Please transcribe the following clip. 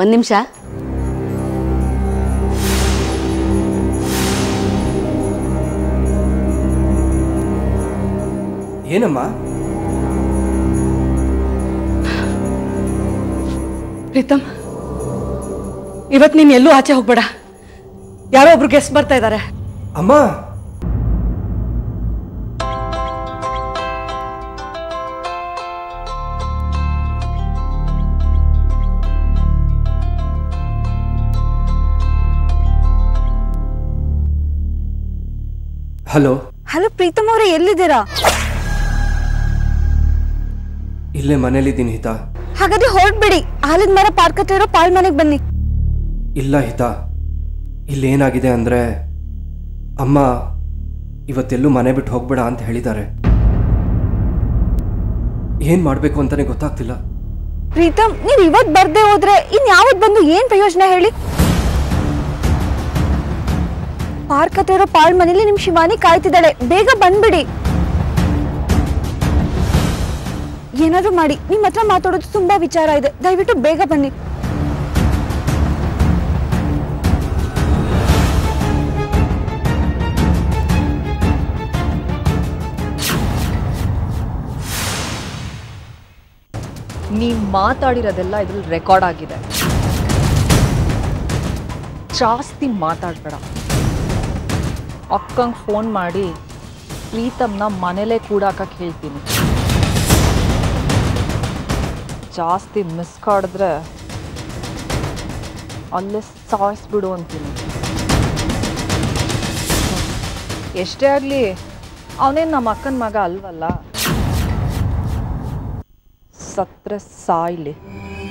ಒಂದು ನಿಮಿಷ ಏನಮ್ಮ ಪ್ರೀತಮ್ ಇವತ್ತು ನೀನು ಎಲ್ಲೂ ಆಚೆ ಹೋಗ್ಬೇಡ ಯಾರೋ ಒಬ್ರು ಗೆಸ್ಟ್ ಬರ್ತಾ ಇದ್ದಾರೆ ಅಮ್ಮ ಹಲೋ ಹಲೋ ಪ್ರೀತಮ್ ಅವರೇ ಎಲ್ಲಿದ್ದೀರಾ ಇಲ್ಲೇ ಮನೇಲಿದ್ದೀನಿ ಹಿತ ಹಾಗಾದ್ರೆ ಹೊರಡ್ಬಿಡಿ ಆಲದ ಮರ ಪಾರ್ಕ್ ಹತ್ರ ಇರೋ ಪಾಳ್ ಮನೆಗೆ ಬನ್ನಿ ಇಲ್ಲ ಹಿತ ಇಲ್ಲೇನಾಗಿದೆ ಅಂದರೆ ಅಮ್ಮ ಇವತ್ತೆಲ್ಲೂ ಮನೆ ಬಿಟ್ಟು ಹೋಗ್ಬೇಡ ಅಂತ ಹೇಳಿದ್ದಾರೆ ಏನು ಮಾಡಬೇಕು ಅಂತಲೇ ಗೊತ್ತಾಗ್ತಿಲ್ಲ ಪ್ರೀತಮ್ ನೀವ್ ಇವತ್ ಬರ್ದೇ ಹೋದ್ರೆ ಇನ್ ಯಾವತ್ ಬಂದು ಏನ್ ಪ್ರಯೋಜನ ಹೇಳಿ ಪಾರ್ಕ್ ಹತ್ರ ಇರೋ ಪಾಳ್ ಮನೇಲಿ ನಿಮ್ ಶಿವಾನಿ ಕಾಯ್ತಿದ್ದಾಳೆ ಬೇಗ ಬಂದ್ಬಿಡಿ ಏನಾದ್ರೂ ಮಾಡಿ ನಿಮ್ ಹತ್ರ ಮಾತಾಡೋದು ತುಂಬಾ ವಿಚಾರ ಇದೆ ದಯವಿಟ್ಟು ಬೇಗ ಬನ್ನಿ ನೀನ್ ಮಾತಾಡಿರೋದೆಲ್ಲ ಇದ್ರಲ್ಲಿ ರೆಕಾರ್ಡ್ ಆಗಿದೆ ಜಾಸ್ತಿ ಮಾತಾಡ್ಬೇಡ ಅಕ್ಕಂಗೆ ಫೋನ್ ಮಾಡಿ ಪ್ರೀತಮ್ನ ಮನೇಲೇ ಕೂಡಾಕಕ್ಕೆ ಹೇಳ್ತೀನಿ ಜಾಸ್ತಿ ಮಿಸ್ ಕಾಡಿದ್ರೆ ಅಲ್ಲೇ ಸಾಯಿಸ್ಬಿಡು ಅಂತೀನಿ ಎಷ್ಟೇ ಆಗಲಿ ಅವನೇನು ನಮ್ಮ ಅಕ್ಕನ ಮಗ ಅಲ್ವಲ್ಲ ಸತ್ರ ಸಾಯ್ಲಿ